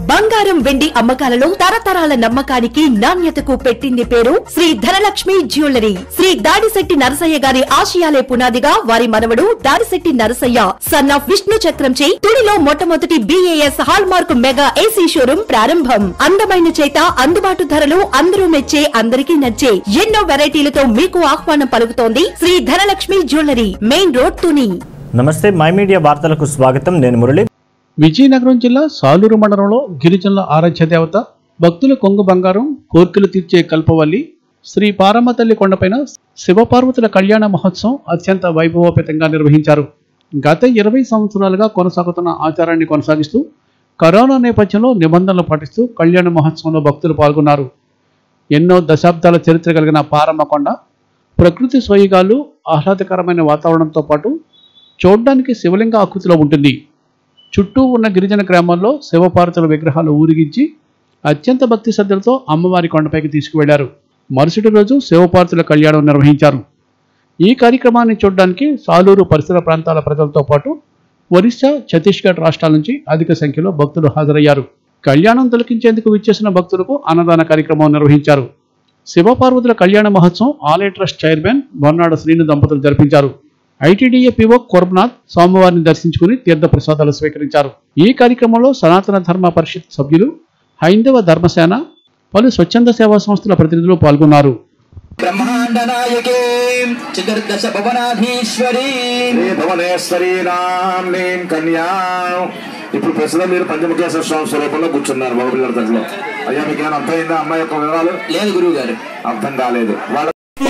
బంగారం వెండి అమ్మకాలలో తరతరాల నమ్మకానికి నాణ్యతకు పెట్టింది పేరు శ్రీ ధనలక్ష్మి జ్యువెలరీ శ్రీ దాడిశెట్టి నరసయ్య గారి ఆశయాలే పునాదిగా వారి మనవడు దాడిశెట్టి నరసయ్య సన్ ఆఫ్ విష్ణు చక్రంచే తుడిలో మొట్టమొదటి BIS hallmark mega AC showroom ప్రారంభం అందమైన చేత అందుబాటు ధరలు అందరూ మెచ్చే అందరికీ నచ్చే ఎన్నో వెరైటీలతో మీకు ఆహ్వానం పలుకుతోంది Sri Dhanalakshmi jewellery main road Tuni నమస్తే మై మీడియా వార్తలకు స్వాగతం నేను మురళి విజయనగరం జిల్లా సాలూరు మండలంలో గిరిజనుల ఆరాధ్య దేవత భక్తుల కొంగు బంగారం కోర్కెలు తీర్చే కల్పవల్లి శ్రీ పారమ్మ తల్లి కొండపైన శివపార్వతుల కళ్యాణ మహోత్సవం అత్యంత వైభవోపేతంగా నిర్వహించారు గత ఇరవై సంవత్సరాలుగా కొనసాగుతున్న ఆచారాన్ని కొనసాగిస్తూ కరోనా నేపథ్యంలో నిబంధనలు పాటిస్తూ కళ్యాణ మహోత్సవంలో భక్తులు పాల్గొన్నారు ఎన్నో దశాబ్దాల చరిత్ర కలిగిన పారమ్మ కొండ ప్రకృతి సోయిగాలు ఆహ్లాదకరమైన వాతావరణంతో పాటు చూడడానికి శివలింగ ఆకృతిలో ఉంటుంది చుట్టూ ఉన్న గిరిజన గ్రామాల్లో శివపార్వతుల విగ్రహాలు ఊరిగించి అత్యంత భక్తి శ్రద్ధలతో అమ్మవారి కొండపైకి తీసుకువెళ్లారు మరుసటి రోజు శివపార్వతుల కళ్యాణం నిర్వహించారు ఈ కార్యక్రమాన్ని చూడడానికి సాలూరు పరిసర ప్రాంతాల ప్రజలతో పాటు ఒరిస్సా ఛత్తీస్గఢ్ రాష్ట్రాల నుంచి అధిక సంఖ్యలో భక్తులు హాజరయ్యారు కళ్యాణం తిలకించేందుకు విచ్చేసిన భక్తులకు అన్నదాన కార్యక్రమం నిర్వహించారు శివపార్వతుల కళ్యాణ మహోత్సవం ఆలయ ట్రస్ట్ చైర్మన్ బొన్నాడ శ్రీను దంపతులు జరిపించారు ఐటీడీఏ పిఓ కొర్బనాథ్ స్వామివారిని దర్శించుకుని తీర్థ ప్రసాదాలు స్వీకరించారు ఈ కార్యక్రమంలో సనాతన ధర్మ పరిషత్ సభ్యులు హైందవ ధర్మసేన పలు స్వచ్ఛంద సేవా సంస్థల ప్రతినిధులు పాల్గొన్నారు బ్రహ్మాండ నాయకే చతుర్దశ భువనాధీశ్వరి శ్రీ భువనేశ్వరి రామ్ నీం కన్యా ఇప్పుడు ప్రస్తుతం మీరు పంచముఖేశ్వర స్వామి స్వరూపంలో కూర్చున్నారు మగపిల్లల దగ్గర అయ్యా మీకు ఏమైనా అర్థమైందా అమ్మాయి యొక్క వివరాలు లేదు గురువు గారు అర్థం కాలేదు వాళ్ళ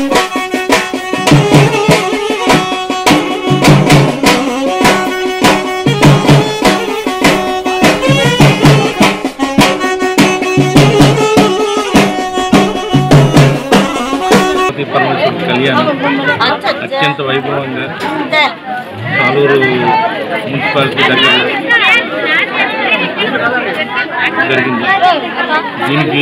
పార్వతీ పరమేశ్వర కళ్యాణం అత్యంత వైభవంగా ఆలూరు మున్సిపాలిటీ దగ్గర జరిగింది దీనికి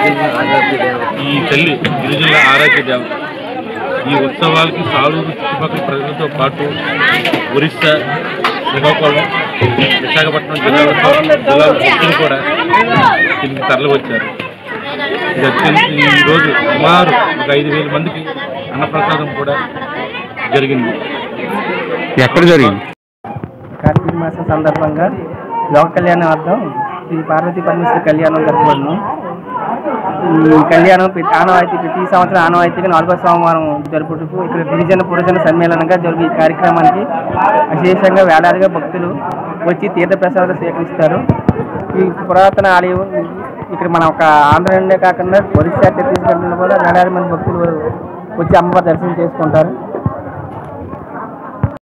ఈ తల్లి గిరిజనుల ఆరాధ్య దేవత ఈ ఉత్సవాలకి సాలూరు చుట్టుపక్కల ప్రజలతో పాటు ఒరిస్సా శ్రీకాకుళం విశాఖపట్నం జిల్లాలతో జిల్లాల భక్తులు కూడా దీనికి తరలి వచ్చారు ఇది అత్యంత ఈరోజు సుమారు ఒక ఐదు వేల మందికి అన్నప్రసాదం కూడా జరిగింది ఎక్కడ జరిగింది కార్తీక మాసం సందర్భంగా లోక కళ్యాణార్థం శ్రీ పార్వతీ పరమేశ్వర కళ్యాణం జరుపుకోవడం ఈ కళ్యాణం ప్రతి ఆనవాయితీ ప్రతి సంవత్సరం ఆనవాయితీగా నాలుగో సోమవారం జరుపుటకు ఇక్కడ గిరిజన పురజన సమ్మేళనంగా జరిగే ఈ కార్యక్రమానికి విశేషంగా వేలాదిగా భక్తులు వచ్చి తీర్థ ప్రసాదాలు స్వీకరిస్తారు ఈ పురాతన ఆలయం ఇక్కడ మన ఒక ఆంధ్ర నుండే కాకుండా ఒరిస్సా ఛత్తీస్గఢ్ నుండి కూడా వేలాది మంది భక్తులు వచ్చి అమ్మవారి దర్శనం చేసుకుంటారు